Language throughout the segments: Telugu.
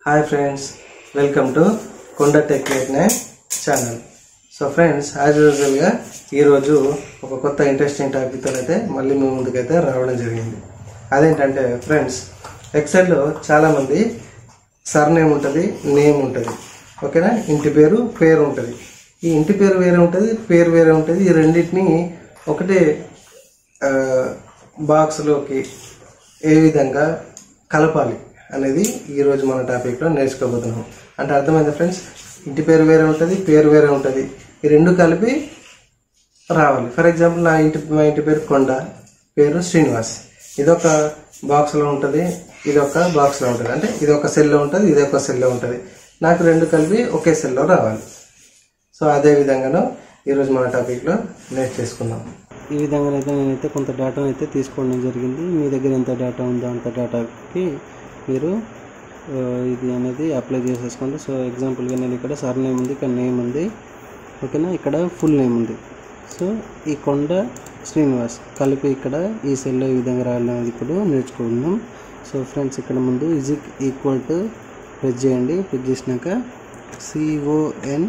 hi friends welcome to Konda tech నెట్నే ఛానల్ సో ఫ్రెండ్స్ యాజ్ యూజువల్గా ఈరోజు ఒక కొత్త ఇంట్రెస్టింగ్ టాపిక్తో అయితే మళ్ళీ మీ ముందుకైతే రావడం జరిగింది అదేంటంటే ఫ్రెండ్స్ ఎక్సెల్లో చాలామంది సర్నేమ్ ఉంటుంది నేమ్ ఉంటుంది ఓకేనా ఇంటి పేరు పేరు ఉంటుంది ఈ ఇంటి పేరు వేరే ఉంటుంది పేరు వేరే ఉంటుంది ఈ రెండింటిని ఒకటే ఆ, బాక్స్లోకి ఏ విధంగా కలపాలి అనేది ఈరోజు మన టాపిక్లో నేర్చుకోబోతున్నాం అంటే అర్థమైందా ఫ్రెండ్స్ ఇంటి పేరు వేరే ఉంటుంది పేరు వేరే ఉంటుంది ఈ రెండు కలిపి రావాలి ఫర్ ఎగ్జాంపుల్ నా ఇంటి మా ఇంటి పేరు కొండ పేరు శ్రీనివాస్ ఇదొక బాక్స్లో ఉంటుంది ఇదొక బాక్స్లో ఉంటుంది అంటే ఇది ఒక సెల్లో ఉంటుంది ఇది ఒక సెల్లో ఉంటుంది నాకు రెండు కలిపి ఒకే సెల్లో రావాలి సో అదే విధంగాను ఈరోజు మన టాపిక్లో నేర్చేసుకుందాం ఈ విధంగా అయితే నేనైతే కొంత డేటాను అయితే తీసుకోవడం జరిగింది మీ దగ్గర ఎంత డేటా ఉందో అంత డేటాకి మీరు ఆ, ఇది అనేది అప్లై చేసేసుకోండి సో ఎగ్జాంపుల్గా నేను ఇక్కడ సర్ నేమ్ ఉంది ఇక్కడ నేమ్ ఉంది ఓకేనా ఇక్కడ ఫుల్ నేమ్ ఉంది సో ఈ కొండ శ్రీనివాస్ కలిపి ఇక్కడ ఈ సెల్లో ఈ విధంగా రాయాలనేది ఇప్పుడు నేర్చుకుందాం సో ఫ్రెండ్స్ ఇక్కడ ముందు ఇజ్ ఈక్వల్ టు ప్రెస్ చేయండి ప్రెస్ చేసినాక సిఓఎన్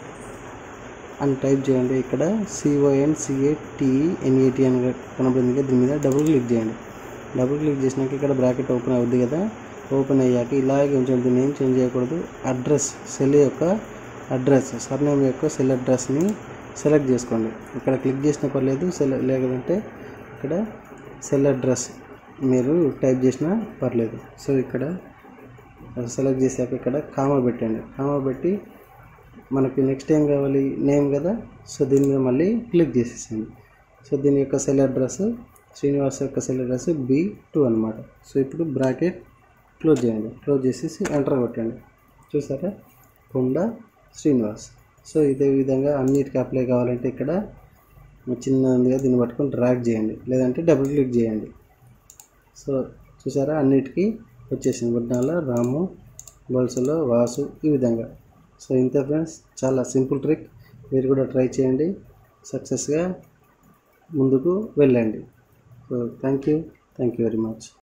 అని టైప్ చేయండి ఇక్కడ సిఓఎన్ సిఏటిఎన్ఏటి అని కనబడింది కదా దీని మీద డబుల్ క్లిక్ చేయండి డబుల్ క్లిక్ చేసినాక ఇక్కడ బ్రాకెట్ ఓపెన్ అవుద్ది కదా ఓపెన్ అయ్యాక ఇలాగే ఉంచండి దీన్ని ఏం చేంజ్ చేయకూడదు అడ్రస్ సెల్ యొక్క అడ్రస్ సర్నేమ్ యొక్క సెల్ అడ్రస్ని సెలెక్ట్ చేసుకోండి ఇక్కడ క్లిక్ చేసినా పర్లేదు సెల్ లేకపోతే ఇక్కడ సెల్ అడ్రస్ మీరు టైప్ చేసినా పర్లేదు సో ఇక్కడ సెలెక్ట్ చేశాక ఇక్కడ కామా పెట్టండి కామా పెట్టి మనకి నెక్స్ట్ ఏం కావాలి నేమ్ కదా సో దీని మీద మళ్ళీ క్లిక్ చేసేసింది సో దీని యొక్క సెల్ అడ్రస్ శ్రీనివాస్ యొక్క సెల్ అడ్రస్ బి టూ అనమాట సో ఇప్పుడు బ్రాకెట్ క్లోజ్ చేయండి క్లోజ్ చేసేసి ఎంటర్ కొట్టండి చూసారా కొండ శ్రీనివాస్ సో ఇదే విధంగా అన్నిటికీ అప్లై కావాలంటే ఇక్కడ చిన్నదిగా దీన్ని పట్టుకొని డ్రాగ్ చేయండి లేదంటే డబుల్ క్లిక్ చేయండి సో చూసారా అన్నిటికీ వచ్చేసింది వడ్డాల రాము బొల్సలో వాసు ఈ విధంగా సో ఇంతే ఫ్రెండ్స్ చాలా సింపుల్ ట్రిక్ మీరు కూడా ట్రై చేయండి సక్సెస్గా ముందుకు వెళ్ళండి so thank you thank you very much